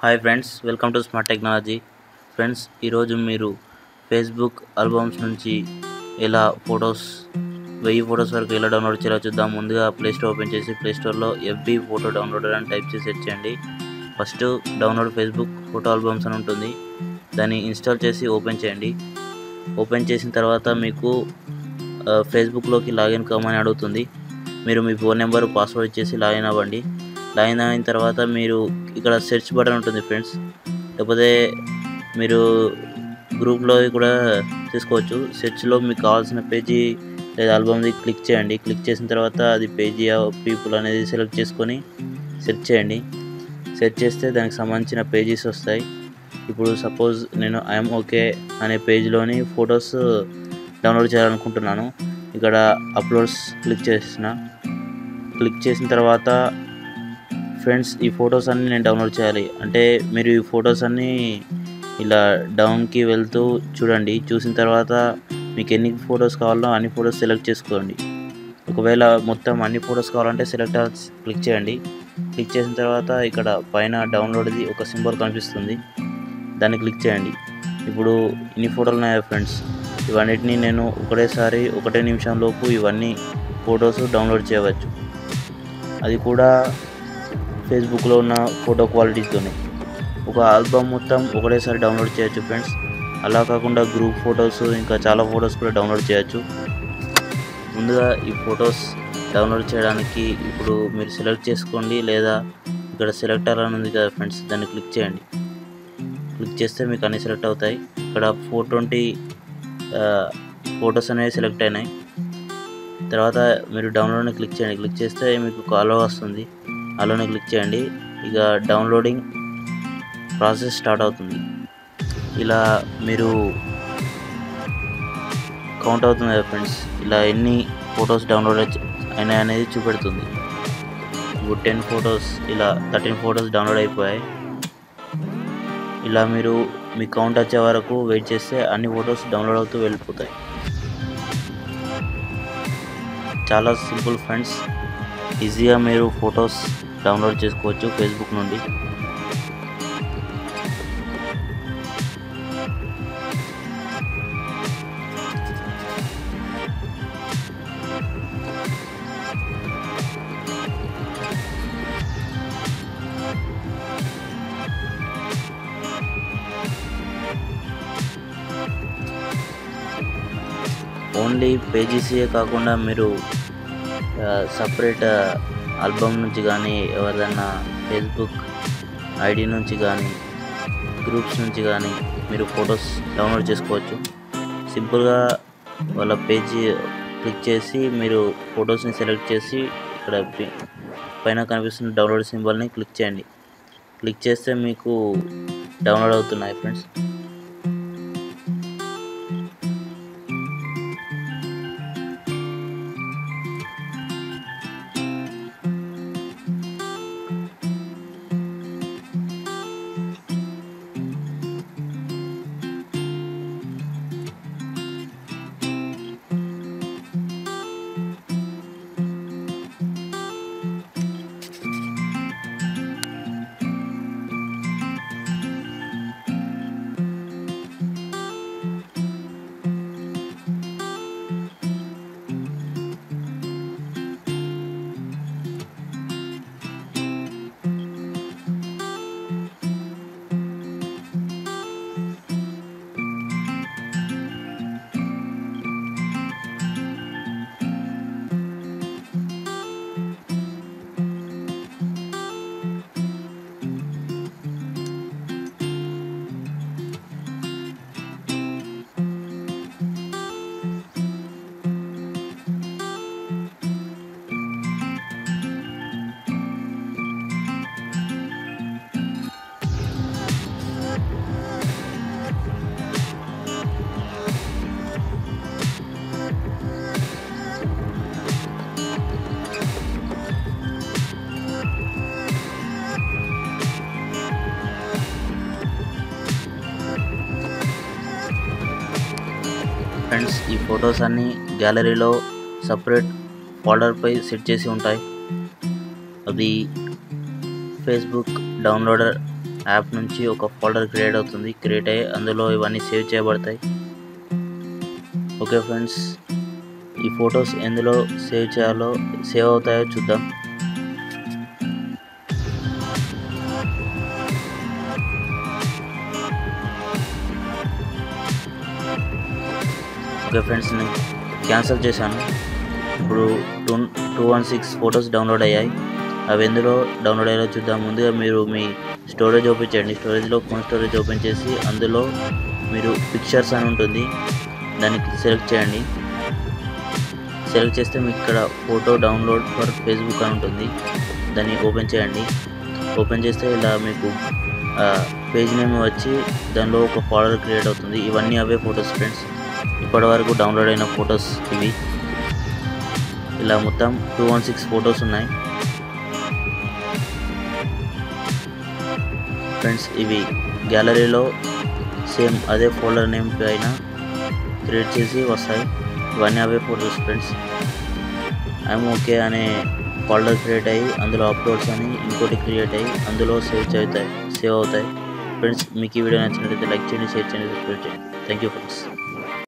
hi friends welcome to smart technology friends ఈరోజు మీరు Facebook albums నుంచి ఎలా ఫొటోస్ వెయ్యి ఫొటోస్ వరకు ఎలా డౌన్లోడ్ చేయాలో చూద్దాం ముందుగా ప్లే స్టోర్ ఓపెన్ చేసి ప్లే స్టోర్లో ఎఫ్బి ఫోటో డౌన్లోడర్ అని టైప్ చేసి సెర్చ్ చేయండి first download Facebook photo albums అని ఉంటుంది దాన్ని ఇన్స్టాల్ చేసి ఓపెన్ చేయండి ఓపెన్ చేసిన తర్వాత మీకు ఆ, ఫేస్బుక్లోకి లాగిన్ కమ్మని అడుగుతుంది మీరు మీ ఫోన్ నెంబర్ పాస్వర్డ్ ఇచ్చేసి లాగిన్ అవ్వండి లాగిన్ అయిన తర్వాత మీరు ఇక్కడ సెర్చ్ బటన్ ఉంటుంది ఫ్రెండ్స్ లేకపోతే మీరు గ్రూప్లో కూడా తీసుకోవచ్చు సెర్చ్లో మీకు కావాల్సిన పేజీ లేదా ఆల్బమ్ది క్లిక్ చేయండి క్లిక్ చేసిన తర్వాత అది పేజీ ఆఫ్ పీపుల్ అనేది సెలెక్ట్ చేసుకొని సెర్చ్ చేయండి సెర్చ్ చేస్తే దానికి సంబంధించిన పేజీస్ వస్తాయి ఇప్పుడు సపోజ్ నేను ఐఎమ్ ఓకే అనే పేజ్లోని ఫొటోస్ డౌన్లోడ్ చేయాలనుకుంటున్నాను ఇక్కడ అప్లోడ్స్ క్లిక్ చేసిన క్లిక్ చేసిన తర్వాత ఫ్రెండ్స్ ఈ ఫొటోస్ అన్నీ నేను డౌన్లోడ్ చేయాలి అంటే మీరు ఈ ఫొటోస్ అన్నీ ఇలా డౌన్కి వెళ్తూ చూడండి చూసిన తర్వాత మీకు ఎన్ని ఫొటోస్ కావాలో అన్ని ఫొటోస్ సెలెక్ట్ చేసుకోండి ఒకవేళ మొత్తం అన్ని ఫొటోస్ కావాలంటే సెలెక్ట్ క్లిక్ చేయండి క్లిక్ చేసిన తర్వాత ఇక్కడ పైన డౌన్లోడ్ది ఒక సింబల్ కనిపిస్తుంది దాన్ని క్లిక్ చేయండి ఇప్పుడు ఇన్ని ఫోటోలు ఉన్నాయి ఫ్రెండ్స్ ఇవన్నిటిని నేను ఒకటేసారి ఒకటే నిమిషంలోపు ఇవన్నీ ఫొటోస్ డౌన్లోడ్ చేయవచ్చు అది కూడా ఫేస్బుక్లో ఉన్న ఫోటో క్వాలిటీతోనే ఒక ఆల్బమ్ మొత్తం ఒకటేసారి డౌన్లోడ్ చేయొచ్చు ఫ్రెండ్స్ అలా కాకుండా గ్రూప్ ఫొటోస్ ఇంకా చాలా ఫొటోస్ కూడా డౌన్లోడ్ చేయొచ్చు ముందుగా ఈ ఫొటోస్ డౌన్లోడ్ చేయడానికి ఇప్పుడు మీరు సెలెక్ట్ చేసుకోండి లేదా ఇక్కడ సెలెక్టర్ అని ఉంది కదా ఫ్రెండ్స్ దాన్ని క్లిక్ చేయండి క్లిక్ చేస్తే మీకు అన్ని సెలెక్ట్ అవుతాయి ఇక్కడ ఫోర్ ట్వంటీ ఫొటోస్ అనేవి సెలెక్ట్ అయినాయి తర్వాత మీరు డౌన్లోడ్ని క్లిక్ చేయండి క్లిక్ చేస్తే మీకు అలో వస్తుంది అలోని క్లిక్ చేయండి ఇక డౌన్లోడింగ్ ప్రాసెస్ స్టార్ట్ అవుతుంది ఇలా మీరు కౌంట్ అవుతుంది కదా ఫ్రెండ్స్ ఇలా ఎన్ని ఫొటోస్ డౌన్లోడ్ అయినాయి అనేది చూపెడుతుంది ఇప్పుడు టెన్ ఫొటోస్ ఇలా థర్టీన్ ఫొటోస్ డౌన్లోడ్ అయిపోయాయి ఇలా మీరు మీ కౌంట్ వచ్చే వరకు వెయిట్ చేస్తే అన్ని ఫొటోస్ డౌన్లోడ్ అవుతూ వెళ్ళిపోతాయి చాలా సింపుల్ ఫ్రెండ్స్ ఈజీగా మీరు ఫొటోస్ డౌన్లోడ్ చేసుకోవచ్చు ఫేస్బుక్ నుండి ఓన్లీ పేజీసే కాకుండా మీరు సపరేట్ ఆల్బమ్ నుంచి కానీ ఎవరిదన్నా ఫేస్బుక్ ఐడి నుంచి కానీ గ్రూప్స్ నుంచి కానీ మీరు ఫొటోస్ డౌన్లోడ్ చేసుకోవచ్చు సింపుల్గా వాళ్ళ పేజీ క్లిక్ చేసి మీరు ఫొటోస్ని సెలెక్ట్ చేసి ఇక్కడ పి- పైన కనిపిస్తున్న డౌన్లోడ్ సింబల్ని క్లిక్ చేయండి క్లిక్ చేస్తే మీకు డౌన్లోడ్ అవుతున్నాయి ఫ్రెండ్స్ ఫ్రెండ్స్ ఈ ఫొటోస్ అన్నీ గ్యాలరీలో సపరేట్ ఫోల్డర్పై సెట్ చేసి ఉంటాయి అది ఫేస్బుక్ డౌన్లోడర్ యాప్ నుంచి ఒక ఫోల్డర్ క్రియేట్ అవుతుంది క్రియేట్ అయ్యి అందులో ఇవన్నీ సేవ్ చేయబడతాయి ఓకే ఫ్రెండ్స్ ఈ ఫొటోస్ ఎందులో సేవ్ చేయాలో సేవ్ అవుతాయో చూద్దాం ఓకే ఫ్రెండ్స్ నేను క్యాన్సిల్ చేశాను ఇప్పుడు two two one six photos download అయ్యాయి అవి ఎందులో డౌన్లోడ్ అయ్యాలో చూద్దాం ముందుగా మీరు మీ స్టోరేజ్ ఓపెన్ చేయండి స్టోరేజ్లో ఫోన్ స్టోరేజ్ ఓపెన్ చేసి అందులో మీరు పిక్చర్స్ అని ఉంటుంది దానికి సెలెక్ట్ చేయండి సెలెక్ట్ చేస్తే మీకు ఇక్కడ ఫోటో డౌన్లోడ్ ఫర్ ఫేస్బుక్ అని ఉంటుంది దాన్ని ఓపెన్ చేయండి ఓపెన్ చేస్తే ఇలా మీకు పేజ్ నేమ్ వచ్చి దానిలో ఒక ఫోల్డర్ క్రియేట్ అవుతుంది ఇవన్నీ అవే ఫొటోస్ ఫ్రెండ్స్ ఇప్పటి వరకు డౌన్లోడ్ అయిన ఫొటోస్ ఇవి ఇలా మొత్తం టూ వన్ సిక్స్ ఫొటోస్ ఉన్నాయి ఫ్రెండ్స్ ఇవి గ్యాలరీలో సేమ్ అదే ఫోల్డర్ నేమ్ పైన క్రియేట్ చేసి వస్తాయి ఇవన్నీ అవే ఫొటోస్ ఫ్రెండ్స్ ఐఎమ్ ఓకే అనే ఫోల్డర్ క్రియేట్ అయ్యి అందులో అప్లోడ్స్ అని ఇంకోటి క్రియేట్ అయ్యి అందులో సేవ్ అవుతాయి సేవ్ అవుతాయి ఫ్రెండ్స్ మీకు ఈ వీడియో నచ్చినట్లయితే లైక్ చేయండి షేర్ చేయండి సబ్స్క్రైబ్ చేయండి థ్యాంక్ యూ ఫ్రెండ్స్